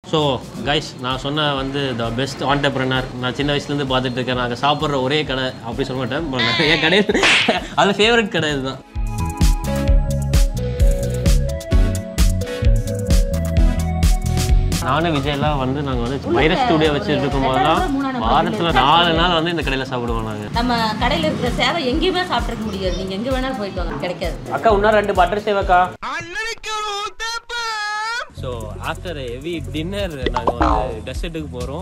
So guys நான் சொன்ன வந்து த பெஸ்ட் ஆண்டர்பிரனர் நான் சின்ன வயசுலேருந்து பார்த்துட்டு இருக்கேன் நாங்கள் சாப்பிட்ற ஒரே கடை அப்படி சொல்ல மாட்டேன் but நிறைய கடை அது ஃபேவரட் கடை இதுதான் நானும் விஜயெல்லாம் வந்து நாங்கள் வந்து வைரஸ் ஸ்டூடியோ வச்சுட்டு இருக்கும் போதெல்லாம் வாரத்தில் நாலு நாள் வந்து இந்த கடையில் சாப்பிடுவோம் நாங்கள் நம்ம கடையில் இருக்கிற சேவை எங்கேயுமே சாப்பிட்டுக்க முடியாது நீங்கள் எங்கே வேணாலும் போயிட்டு வாங்க கிடைக்காது அக்கா இன்னும் ரெண்டு பட்டர் சேவக்கா ஸோ ஆஃப்டர் ஹெவி டின்னர் நாங்கள் வந்து டெசர்ட்டுக்கு போகிறோம்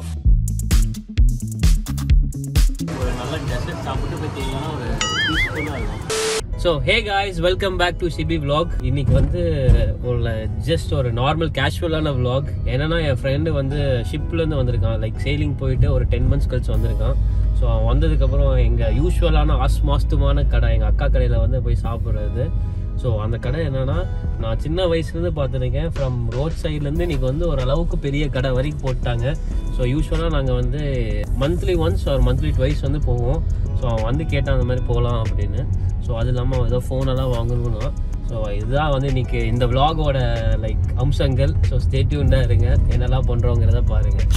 ஒரு நல்ல டெசர்ட் சாப்பிட்டு போய் தூங்கினா ஒரு பீஸ்ஃபுல்லாக இருக்கும் so hey guys welcome back to CB vlog இன்னைக்கு வந்து ஒரு ஜஸ்ட் ஒரு நார்மல் கேஷுவலான vlog என்னன்னா என் ஃப்ரெண்டு வந்து ஷிப்லேருந்து வந்திருக்கான் லைக் சேலிங் போயிட்டு ஒரு டென் மந்த்ஸ் கழிச்சு வந்திருக்கான் ஸோ அவன் வந்ததுக்கப்புறம் எங்கள் யூஸ்வலான ஆஸ்மாஸ்துமான கடை எங்கள் அக்கா கடையில் வந்து போய் சாப்பிட்றது ஸோ அந்த கடை என்னன்னா நான் சின்ன வயசுலேருந்து பார்த்துருக்கேன் ஃப்ரம் ரோட் சைட்லேருந்து இன்னைக்கு வந்து ஒரு அளவுக்கு பெரிய கடை வரைக்கும் போட்டாங்க ஸோ யூஸ்வலாக நாங்கள் வந்து மந்த்லி ஒன்ஸ் ஒரு மந்த்லி ட்வைஸ் வந்து போவோம் ஸோ அவன் வந்து கேட்டான் அந்த மாதிரி போகலாம் அப்படின்னு ஸோ அது இல்லாமல் ஏதோ ஃபோனெல்லாம் வாங்கணும்னா ஸோ இதுதான் வந்து இன்னைக்கு இந்த vlog-ஓட லைக் அம்சங்கள் ஸோ ஸ்டேட்யூண்டாக இருங்க என்னெல்லாம் பண்ணுறோங்கிறத பாருங்கள்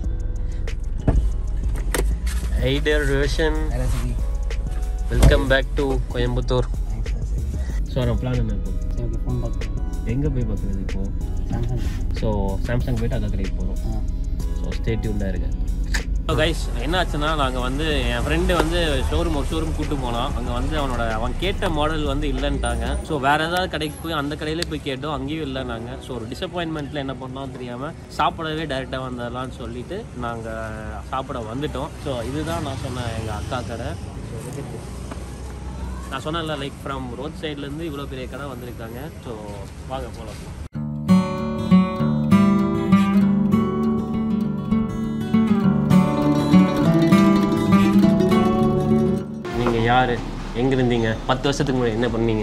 ஐடர் Roshan welcome back to Coimbatore so நம்ம பிளான் என்ன இப்போ எங்கே போய் பார்க்குறது இப்போ ஸோ சாம்சங் போயிட்டு அக்கா கடைக்கு போகிறோம் ஸோ ஸ்டேட்யூண்டாக இருக்கு ஸோ கைஸ் என்ன ஆச்சுன்னா நாங்கள் வந்து என் ஃப்ரெண்டு வந்து ஷோரூம் ஒரு ஷோரூம் கூட்டு போனோம் அங்கே வந்து அவனோட அவன் கேட்ட மாடல் வந்து இல்லைன்ட்டாங்க ஸோ வேறு ஏதாவது கடைக்கு போய் அந்த கடையிலே போய் கேட்டோம் அங்கேயும் இல்லைனாங்க ஸோ ஒரு டிசப்பாயின்மெண்ட்டில் என்ன பண்ணோம் தெரியாமல் சாப்பிடவே டைரெக்டாக வந்துடலாம்னு சொல்லிட்டு நாங்கள் சாப்பிட வந்துட்டோம் ஸோ இதுதான் நான் சொன்ன எங்கள் அக்கா கடை ஸோ நான் சொன்னேன்ல லைக் ஃப்ரம் ரோட் சைட்லேருந்து இவ்வளோ பெரிய கடை வந்திருக்காங்க ஸோ வாங்க போகலாம் நீங்கள் யார் எங்கே இருந்தீங்க பத்து வருஷத்துக்கு முன்னாடி என்ன பண்ணீங்க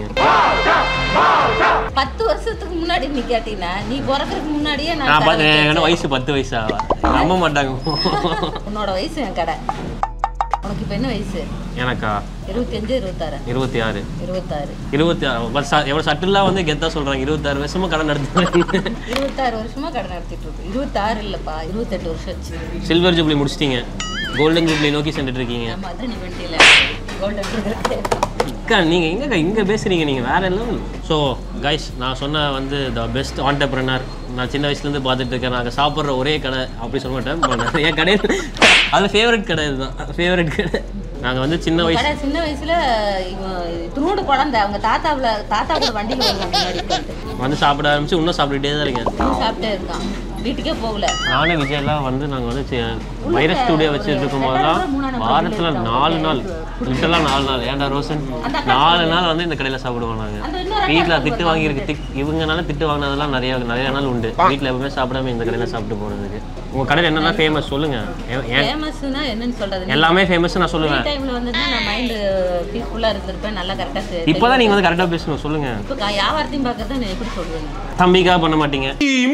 பத்து வருஷத்துக்கு முன்னாடி நீ கேட்டீங்கன்னா நீ பிறக்கறதுக்கு முன்னாடியே நான் நான் கடை பார்த்து வச்சேன். என்ன வயசு பத்து வயசா நம்ப மாட்டாங்க உன்னோட வயசு என் கடை உனக்கு இப்போ என்ன வயசு எனக்கா இருபத்தஞ்சு இருபத்தாறு இருபத்தி ஆறு இருபத்தாறு இருபத்தி ஆறு பட் ச- எவ்வளோ சட்டிலாக வந்து கெத்தாக சொல்கிறாங்க இருபத்தாறு வருஷமா கடை நடத்துறாங்க இருபத்தாறு வருஷமா கடை நடத்திட்டு இருக்கு இருபத்தாறு இல்லப்பா இருபத்தெட்டு வருஷம் ஆச்சு சில்வர் ஜூப்ளி முடிச்சிட்டீங்க கோல்டன் ஜூப்ளி நோக்கி சென்றுட்டு இருக்கீங்க நம்ம அதான் வண்டியில் கோல்டன் அக்கா நீங்கள் எங்கக்கா இங்கே பேசுகிறீங்க நீங்கள் வேற லெவல் ஸோ கைஸ் நான் சொன்ன வந்து த பெஸ்ட் ஆண்டர்பிரனர் நான் சின்ன வயசுலேருந்து பார்த்துட்டு இருக்கேன் நாங்கள் சாப்பிட்ற ஒரே கடை அப்படி சொல்ல மாட்டேன் but நிறைய கடை அது ஃபேவரட் கடை இதுதான் ஃபேவரட் கடை நாங்கள் வந்து சின்ன வயசு கடை சின்ன வயசுல இவன் துருவோடு குழந்தை அவங்க தாத்தாவுல தாத்தா கூட வண்டியில் வருவாங்க முன்னாடி உட்காந்து வந்து சாப்பிட ஆரம்பிச்சு இன்னும் சாப்பிட்டுட்டே தான் இருக்கேன் இன்னும் சாப்பிட்டே இருக்கான் வீட்டுக்கே போகல நானும் விஜயெல்லாம் வந்து நாங்கள் வந்து சி- வைரஸ் ஸ்டூடியோ வச்சுட்டு இருக்கும் போதெல்லாம் வாரத்தில் நாலு நாள் லிட்டெல்லாம் நாலு நாள் ஏன்டா ரோசன் நாலு நாள் வந்து இந்த கடையில் சாப்பிடுவோம் நாங்கள் அந்த இன்னொரு வீட்டில் திட்டு வாங்கியிருக்கு திக் இவங்கனால திட்டு வாங்கினதெல்லாம் நிறைய நிறைய நாள் உண்டு வீட்டில் எப்பவுமே சாப்பிடாம இந்த கடையில் சாப்பிட்டு போகிறதுக்கு உங்கள் கடையில் என்னென்ன ஃபேமஸ் சொல்லுங்கள் ஏன் ஃபேமஸ்னா என்னன்னு சொல்றது எல்லாமே ஃபேமஸ் நான் சொல்லுவேன் டைம்ல வந்துட்டு நான் மைண்டு பீஸ்ஃபுல்லா இருந்திருப்பேன் நல்லா கரெக்டா சரி இப்போ தான் நீங்கள் வந்து கரெக்டாக பேசணும் சொல்லுங்கள் இப்போ வியாபாரத்தையும் பார்க்கறத நான் எப்படி சொல்றேன் தம்பிக்காக பண்ண மாட்டீங்க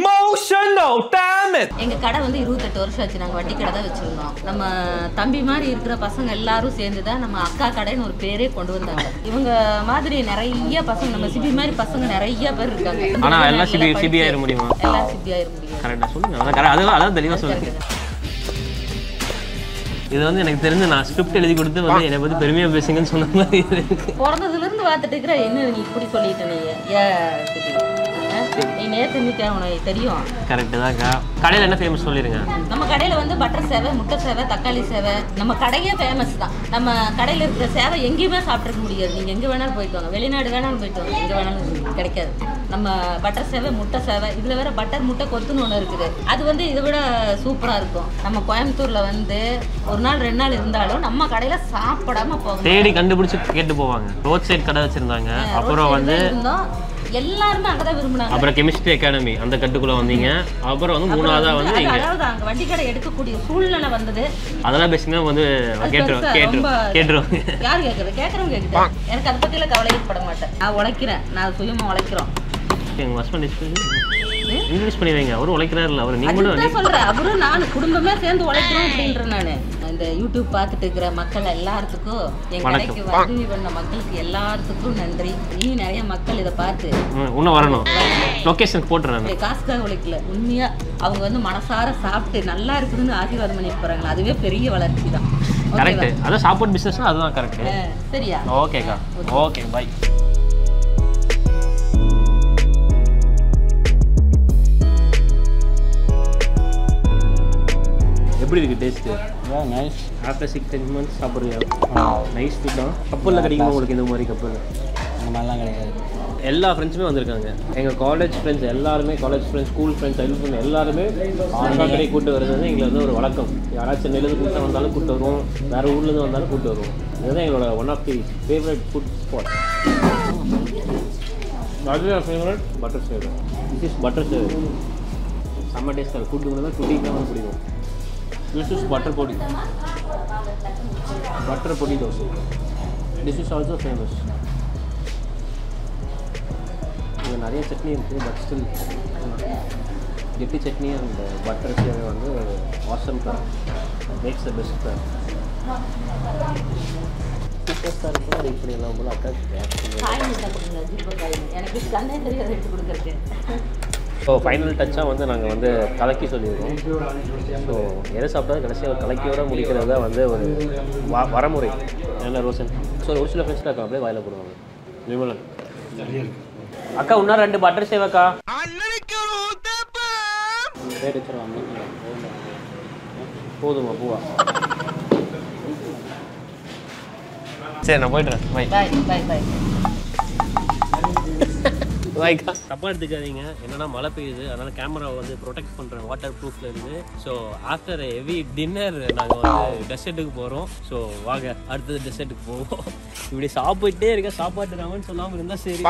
எங்க கடை வந்து இருபத்தெட்டு வருஷம் ஆச்சு நாங்க வட்டி கடை தான் வச்சிருந்தோம் நம்ம தம்பி மாதிரி இருக்கிற பசங்க எல்லாரும் சேர்ந்து தான் நம்ம அக்கா கடைன்னு ஒரு பேரே கொண்டு வந்தாங்க இவங்க மாதிரி நிறைய பசங்க நம்ம சிபி மாதிரி பசங்க நிறைய பேர் இருக்காங்க ஆனால் எல்லாம் சிபி நல்லா சிபி ஆயிட முடியுமா எல்லாம் சிபி ஆயிர முடியும் கரெக்டாக சொல்லுங்கள் அதான் கரெக்ட் அதுதான் அதான் தெளிவாக சொல்லுங்கள் இது வந்து எனக்கு தெரிஞ்சு நான் ஸ்கிரிப்ட் எழுதி கொடுத்து வந்து என்னை பற்றி பெருமையாக பேசுங்கன்னு சொன்ன மாதிரி இருக்கு பிறந்ததுல இருந்து பார்த்துட்டு இருக்கிற என்ன நீ இப்படி சொல்லிட்டு நீ ஏ சிபி ஆ? நீ நேற்று நிற்க உனக்கு தெரியும் கரெக்டு தான்க்கா கடையில் என்ன ஃபேமஸ் சொல்லிடுங்க நம்ம கடையில வந்து பட்டர் சேவை முட்டை சேவை தக்காளி சேவை நம்ம கடையே ஃபேமஸ் தான் நம்ம கடையில இருக்கிற சேவை எங்கேயுமே சாப்பிட்டுருக்க முடியாது நீங்க எங்க வேணாலும் போயிட்டு வாங்க வெளிநாடு வேணாலும் போயிட்டு வாங்க எங்க வேணாலும் கிடைக்காது நம்ம பட்டர் சேவை முட்டை சேவை இதுல வேற பட்டர் முட்டை கொத்துன்னு ஒன்று இருக்குது அது வந்து இதை விட சூப்பரா இருக்கும் நம்ம கோயம்புத்தூர்ல வந்து ஒரு நாள் ரெண்டு நாள் இருந்தாலும் நம்ம கடையில சாப்பிடாம போகணும் தேடி கண்டுபிடிச்சு கேட்டு போவாங்க ரோட் சைடு கடை வச்சுருந்தாங்க அப்புறம் வந்து இருந்தோம் எல்லாருமே அங்கதான் விரும்பினாங்க அப்புறம் கெமிஸ்ட்ரி அகாடமி அந்த கட்டுக்குள்ளே வந்தீங்க அப்புறம் வந்து மூணாவதாக வந்து அது இங்கே அதாவது அங்க வண்டி கடை எடுக்கக்கூடிய சூழ்நிலை வந்தது அதெல்லாம் பேசினா வந்து கேட்டுருவோம் பெருசா கேட்டுருவோம் ரொம்ப- கேட்டுருவாங்க யார் கேட்குறது கேட்குறவங்க கேட்குறேன் எனக்கு அதை பற்றியெல்லாம் கவலைப்பட மாட்டேன் நான் உழைக்கிறேன் நான் சுயமாக உழைக்கிறோம் எங்கள் ஹஸ்பண்ட் இன்ட்ரடியூஸ் பண்ணி வைங்க அவரும் உழைக்கிறாருல்ல அவர் நீங்கள் மட்டும் அதுதான் சொல்கிறேன் அவரும் நான் குடும்பமே சேர்ந்து உழைக்கிறோம் அப்படின்றேன் நான் இந்த யூடியூப் பார்த்துட்டு இருக்கிற மக்கள் எல்லாத்துக்கும் என் வணக்கம். கடைக்கு உதவி பண்ண மக்களுக்கு எல்லாத்துக்கும் நன்றி இனியும் நிறைய மக்கள் இதை பார்த்து ம், இன்னும் வரணும் லொக்கேஷன் போட்டுறேன் இப்படி காசுக்காக உழைக்கல உண்மையா அவங்க வந்து மனசார சாப்பிட்டு நல்லா இருக்குதுன்னு ஆசீர்வாதம் பண்ணிட்டு போறாங்களா அதுவே பெரிய வளர்ச்சி தான் கரெக்ட் அதான் சாப்பாடு பிஸ்னஸ்னா அதுதான் கரெக்ட் சரியா ஓகேக்கா ஓகே பை எப்படி இருக்கு taste nice after six ten months சாப்பிட்றியா நைஸ் ஃபுட் தான் கப்பலில் கிடைக்குமா உங்களுக்கு இந்த மாதிரி கப்பல் அந்த மாதிரிலாம் கிடையாது எல்லா ஃப்ரெண்ட்ஸுமே வந்திருக்காங்க எங்கள் காலேஜ் ஃப்ரெண்ட்ஸ் எல்லாருமே college friends school friends child friends எல்லாருமே அக்கா கடை கூட்டு வர்றது வந்து எங்களுக்கு வந்து ஒரு வழக்கம் யாராச்சும் சென்னையிலேருந்து கூட்டம் வந்தாலும் கூட்டு வருவோம் வேறு ஊர்லேருந்து வந்தாலும் கூட்டு வருவோம் இதுதான் எங்களோட one of the favourite food spot அது favourite butter sev this is butter sev செம்ம டேஸ்ட்டாக ஃபுட்டு கூட தான் குட்டிக்கு தான் பிடிக்கும் this is butter podi butter podi dosai this is also famous இங்கே நிறைய சட்னி இருக்குது பட் ஸ்டில் கெட்டி சட்னி அண்ட் பட்டர் சேவை வந்து ஆசம் தான் மேக்ஸ் த பெஸ்ட் தான் சூப்பர் ஸ்டார் இருக்கும் அது இப்படி எல்லாம் போல அட்டாச் காய் சாப்பிடுங்க ஜீப்ப காய் எனக்கு கண்ணே தெரியாது எடுத்து கொடுக்குறது ஸோ ஃபைனல் டச்சாக வந்து நாங்கள் வந்து கலக்கி சொல்லியிருக்கோம் ஸோ எதை சாப்பிட்டாலும் கடைசியாக கலக்கியோட முடிக்கிறது தான் வந்து ஒரு வ வரமுறை என்ன ரோசன் ஸோ ஒரு சில ஃப்ரெண்ட்ஸ்லாம் இருக்காங்க அப்படியே வாயில் போடுவாங்க விமலன் அக்கா இன்னும் ரெண்டு பட்டர் சேவக்கா ரேட் வச்சுருவாங்க போதுமா பூவா சரி நான் போய்ட்டுறேன் பை பாய் பாய் பாய் வாய்க்கா தப்பாக எடுத்துக்காதீங்க என்னன்னா மழை பெய்யுது அதனால கேமராவை வந்து ப்ரொடெக்ட் பண்ணுறேன் வாட்டர் ப்ரூஃப்ல இருந்து ஸோ ஆஃப்டர் ஹெவி டின்னர் நாங்கள் வந்து டெசர்ட்டுக்கு போகிறோம் ஸோ வாங்க அடுத்தது டெசர்ட்டுக்கு போவோம் இப்படி சாப்பிட்டே இருக்க சாப்பாட்டு ராமன் சொல்லாமல் இருந்தால் சரி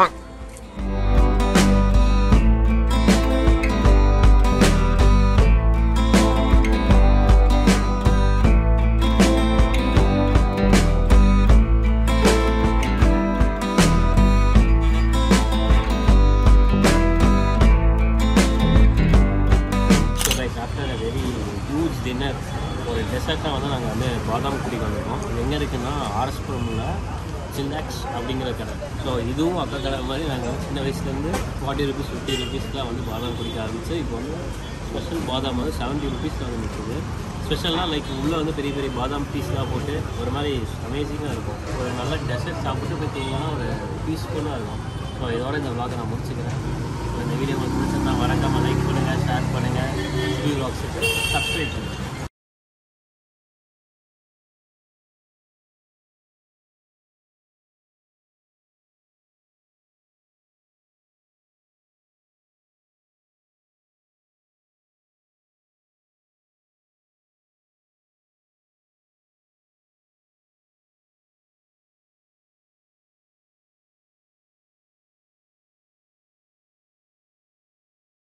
so like after a very huge dinner ஒரு டெசர்ட்டாக வந்து நாங்கள் வந்து பாதாம் குடிக்கு வந்திருக்கோம் இது எங்கே இருக்குன்னா ஆர்எஸ்புரமில் சில்லாக்ஸ் அப்படிங்கிற கடை ஸோ இதுவும் அக்கா கடை மாதிரி நாங்கள் வந்து சின்ன வயசுலேருந்து ஃபார்ட்டி ருபீஸ் ஃபிஃப்டி ருபீஸ்க்குலாம் வந்து பாதாம் குடிக்க ஆரம்பிச்சு இப்போ வந்து ஸ்பெஷல் பாதாம் வந்து செவன்ட்டி ருபீஸில் வந்து நிற்குது ஸ்பெஷலாக லைக் உள்ளே வந்து பெரிய பெரிய பாதாம் பீஸ்லாம் போட்டு ஒரு மாதிரி அமேசிங்காக இருக்கும் ஒரு நல்ல டெசர்ட் சாப்பிட்டு பார்த்தீங்கன்னா ஒரு பீஸ்ஃபுல்லாக இருக்கும் ஸோ இதோட இந்த vlog நான் முடிச்சுக்கிறேன் So, இந்த வீடியோ உங்களுக்கு பிடிச்சிருந்தா மறக்காமல் லைக் பண்ணுங்கள் ஷேர் பண்ணுங்கள் ரிவ்யூ வ்ளாக்ஸுக்கு சப்ஸ்கிரைப் பண்ணுங்கள்